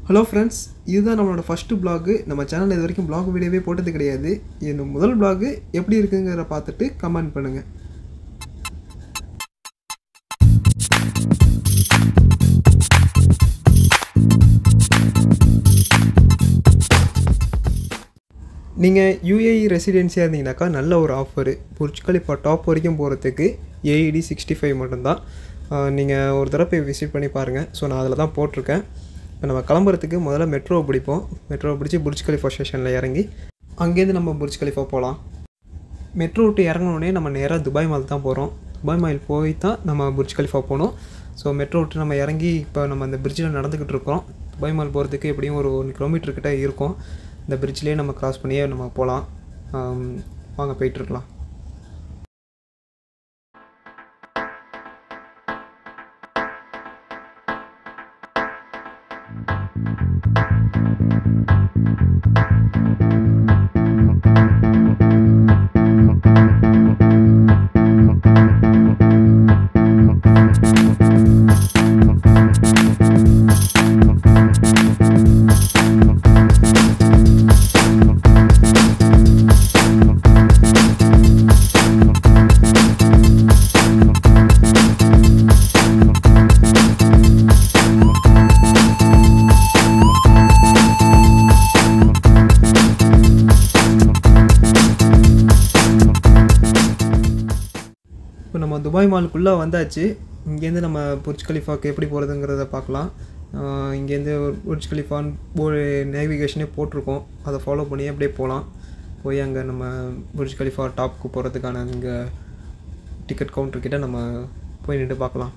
Hello friends இதுதான் நம்மளோட first blog நம்ம சேனலில் இது வரைக்கும் பிளாக் வீடியோவே போட்டது கிடையாது என் முதல் பிளாகு எப்படி இருக்குங்கிறத பார்த்துட்டு கமெண்ட் பண்ணுங்கள் நீங்கள் யூஏஇ ரெசிடென்சியாக இருந்தீங்கன்னாக்கா நல்ல ஒரு ஆஃபரு புர்ஜ் கலிஃபா டாப் வரைக்கும் போகிறதுக்கு ஏஇடி சிக்ஸ்டி ஃபைவ் மட்டும்தான் நீங்கள் ஒரு தடவை போய் விசிட் பண்ணி பாருங்கள் ஸோ நான் அதில் தான் போட்டிருக்கேன் இப்போ நம்ம கிளம்புறதுக்கு முதல்ல மெட்ரோவை பிடிப்போம் மெட்ரோவை பிடிச்சி புர்ஜ் கலிஃபா ஸ்டேஷனில் இறங்கி அங்கேருந்து நம்ம புர்ஜ் கலிஃபா போகலாம் மெட்ரோ விட்டு இறங்கினோடனே நம்ம நேராக துபாய் மால் தான் போகிறோம் துபாய் மால் போய் தான் நம்ம புர்ஜ் கலிஃபா போகணும் ஸோ மெட்ரோ விட்டு நம்ம இறங்கி இப்போ நம்ம அந்த பிரிட்ஜில் நடந்துக்கிட்டு இருக்கோம் துபாய் மால் போகிறதுக்கு எப்படியும் ஒரு ஒன் கிலோமீட்டர் கிட்ட இருக்கும் இந்த பிரிட்ஜ்லேயே நம்ம கிராஸ் பண்ணியே நம்ம போகலாம் வாங்க போயிட்டுருக்கலாம் இப்போ நம்ம துபாய் மாலுக்குள்ளே வந்தாச்சு இங்கேருந்து நம்ம புர்ஜ் கலிஃபாக்கு எப்படி போகிறதுங்கிறத பார்க்கலாம் ஆஹ் இங்கேருந்து ஒரு புர்ஜ் கலிஃபான் ஒரு நேவிகேஷனே போட்டிருக்கோம் அதை ஃபாலோ பண்ணி அப்படியே போகலாம் போய் அங்கே நம்ம புர்ஜ் கலிஃபா டாப்க்கு போகிறதுக்கான இங்கே டிக்கெட் கவுண்டர் கிட்ட நம்ம போய் நின்று பார்க்கலாம்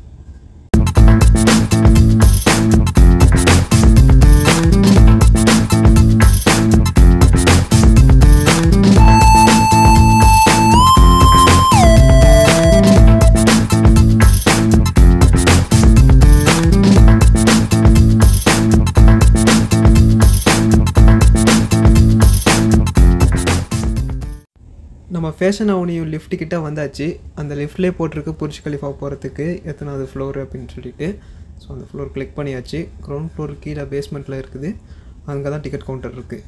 நம்ம ஃபேஷன் அவனியூ லிஃப்ட் கிட்ட வந்தாச்சு அந்த லிஃப்ட்லேயே போட்டிருக்கு புர்ஜ் கலிஃபா போகிறதுக்கு எத்தனாவது ஃப்ளோர் அப்படின்னு சொல்லிட்டு ஸோ அந்த ஃப்ளோர் கிளிக் பண்ணியாச்சு கிரவுண்ட் ஃப்ளோர் கீழே பேஸ்மெண்ட்டில் இருக்குது அங்கே தான் டிக்கெட் கவுண்டர் இருக்குது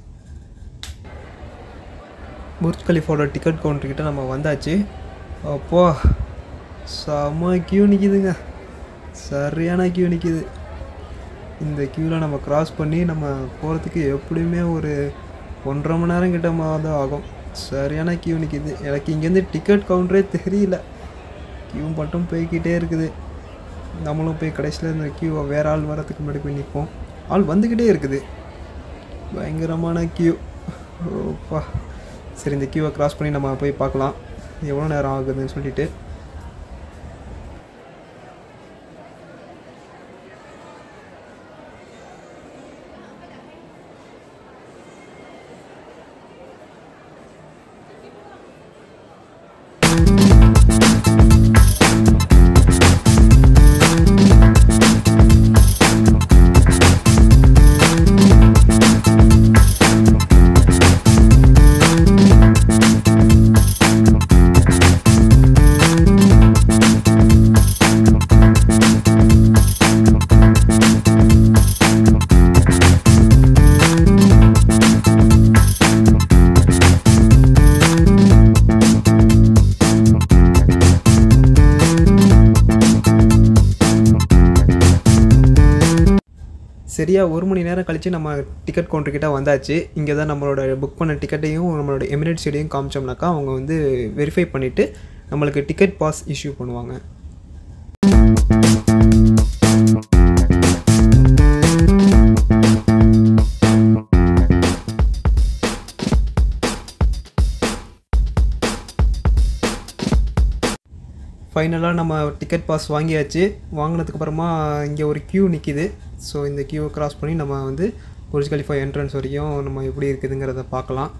புர்ஜ் கலிஃபாவோட டிக்கெட் கவுண்டர் கிட்ட நம்ம வந்தாச்சு அப்போ செம்ம கியூ நிற்கிதுங்க சரியான கியூ நிற்கிது இந்த க்யூவில் நம்ம கிராஸ் பண்ணி நம்ம போகிறதுக்கு எப்படியுமே ஒரு ஒன்றரை மணி நேரம் கிட்ட தான் ஆகும் சரியான கியூ நிற்கிது எனக்கு இங்கேருந்து டிக்கெட் கவுண்டரே தெரியல கியூ மட்டும் போய்கிட்டே இருக்குது நம்மளும் போய் கடைசியில் இந்த கியூவை வேறு ஆள் வரத்துக்கு முன்னாடி போய் நிற்போம் ஆள் வந்துக்கிட்டே இருக்குது பயங்கரமான கியூ ஓப்பா சரி இந்த கியூவை கிராஸ் பண்ணி நம்ம போய் பார்க்கலாம் எவ்வளோ நேரம் ஆகுதுன்னு சொல்லிட்டு சரியாக ஒரு மணி நேரம் கழித்து நம்ம டிக்கெட் கவுண்டர் கிட்ட வந்தாச்சு இங்கே தான் நம்மளோட புக் பண்ண டிக்கெட்டையும் நம்மளோட எமிரேட்ஸ் ஐடியும் காமிச்சோம்னாக்கா அவங்க வந்து வெரிஃபை பண்ணிவிட்டு நம்மளுக்கு டிக்கெட் பாஸ் இஷ்யூ பண்ணுவாங்க ஃபைனலாக நம்ம டிக்கெட் பாஸ் வாங்கியாச்சு வாங்கினதுக்கப்புறமா இங்கே ஒரு க்யூ நிற்கிது ஸோ இந்த க்யூவை கிராஸ் பண்ணி நம்ம வந்து புர்ஜ் கலிஃபா என்ட்ரன்ஸ் வரைக்கும் நம்ம எப்படி இருக்குதுங்கிறத பார்க்கலாம்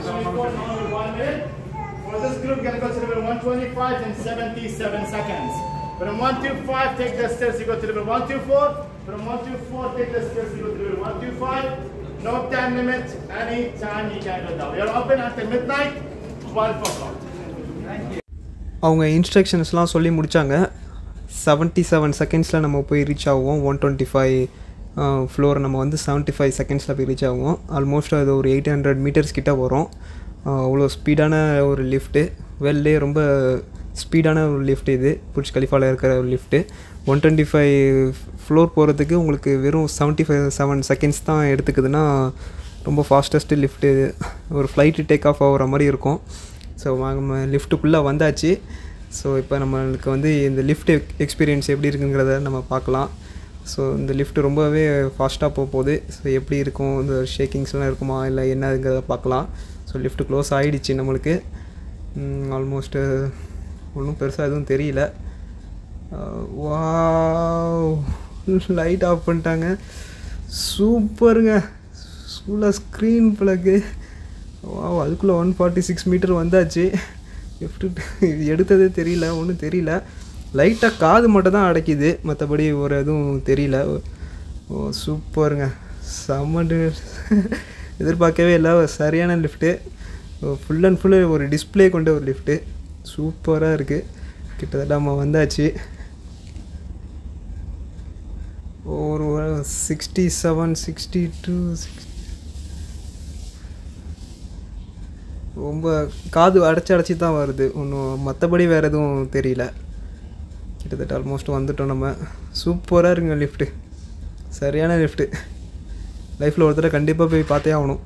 124, another one minute. For this group, we're gonna go to level 125 in 77 seconds. From 125, take the stairs, you go to level 124. From 124, take the stairs, you go to level 125. No time limit, any time you can go down. We are open until midnight, 12 o'clock. அவங்க இன்ஸ்ட்ரக்ஷன்ஸ்லாம் சொல்லி முடித்தாங்க seventy seven செகண்ட்ஸில் நம்ம போய் reach ஆகுவோம் one twenty five floor நம்ம வந்து seventy five செகண்ட்ஸில் போய் ரீச் ஆகுவோம் ஆல்மோஸ்ட் அது ஒரு எயிட் ஹண்ட்ரட் மீட்டர்ஸ் கிட்ட வரும் அவ்வளோ ஸ்பீடான ஒரு லிஃப்ட்டு வெல்லே ரொம்ப ஸ்பீடான ஒரு லிஃப்ட் இது புட்ச் கலிஃபாவில் இருக்கிற ஒரு lift one twenty five floor போகிறதுக்கு உங்களுக்கு வெறும் செவன்ட்டி ஃபைவ் செவன் செகண்ட்ஸ் தான் எடுத்துக்குதுன்னா ரொம்ப ஃபாஸ்டஸ்ட்டு லிஃப்ட்டு ஒரு ஃப்ளைட்டு டேக் ஆஃப் ஆகிற மாதிரி இருக்கும் ஸோ நம்ம லிஃப்ட்டுக்குள்ளே வந்தாச்சு ஸோ இப்போ நம்மளுக்கு வந்து இந்த லிஃப்ட் எக்ஸ்பீரியன்ஸ் எப்படி இருக்குங்கிறத நம்ம பார்க்கலாம் ஸோ இந்த லிஃப்ட் ரொம்பவே ஃபாஸ்ட்டாக போக போகுது ஸோ எப்படி இருக்கும் இந்த ஷேக்கிங்ஸ்லாம் இருக்குமா இல்லை என்னங்கிறத பார்க்கலாம் ஸோ லிஃப்ட் க்ளோஸ் ஆகிடுச்சு நம்மளுக்கு ஆல்மோஸ்ட்டு ஒன்றும் பெருசாக எதுவும் தெரியல வாவ் லைட் ஆஃப் பண்ணிட்டாங்க சூப்பருங்க ஃபுல்லாக ஸ்க்ரீன் ப்ளக்கு வாவ் அதுக்குள்ளே ஒன் ஃபார்ட்டி சிக்ஸ் மீட்டர் வந்தாச்சு லிஃப்ட்டு எடுத்ததே தெரியல ஒன்றும் தெரியல லைட்டாக காது மட்டும் தான் அடைக்குது மற்றபடி ஒரு எதுவும் தெரியல ஓ சூப்பருங்க செம்ம எதிர்பார்க்கவே இல்லை சரியான லிஃப்ட்டு ஃபுல் அண்ட் ஃபுல்லு ஒரு டிஸ்பிளே கொண்ட ஒரு லிஃப்ட்டு சூப்பராக இருக்குது கிட்டத்தட்ட நம்ம வந்தாச்சு ஒரு sixty seven sixty two six ரொம்ப காது அடைச்சி அடைச்சி தான் வருது ஒன்றும் மற்றபடி வேறு எதுவும் தெரியல கிட்டத்தட்ட ஆல்மோஸ்ட் வந்துட்டோம் நம்ம சூப்பராக இருங்க லிஃப்ட்டு சரியான லிஃப்ட்டு லைஃப்பில் ஒரு தடவை கண்டிப்பாக போய் பார்த்தே ஆகணும்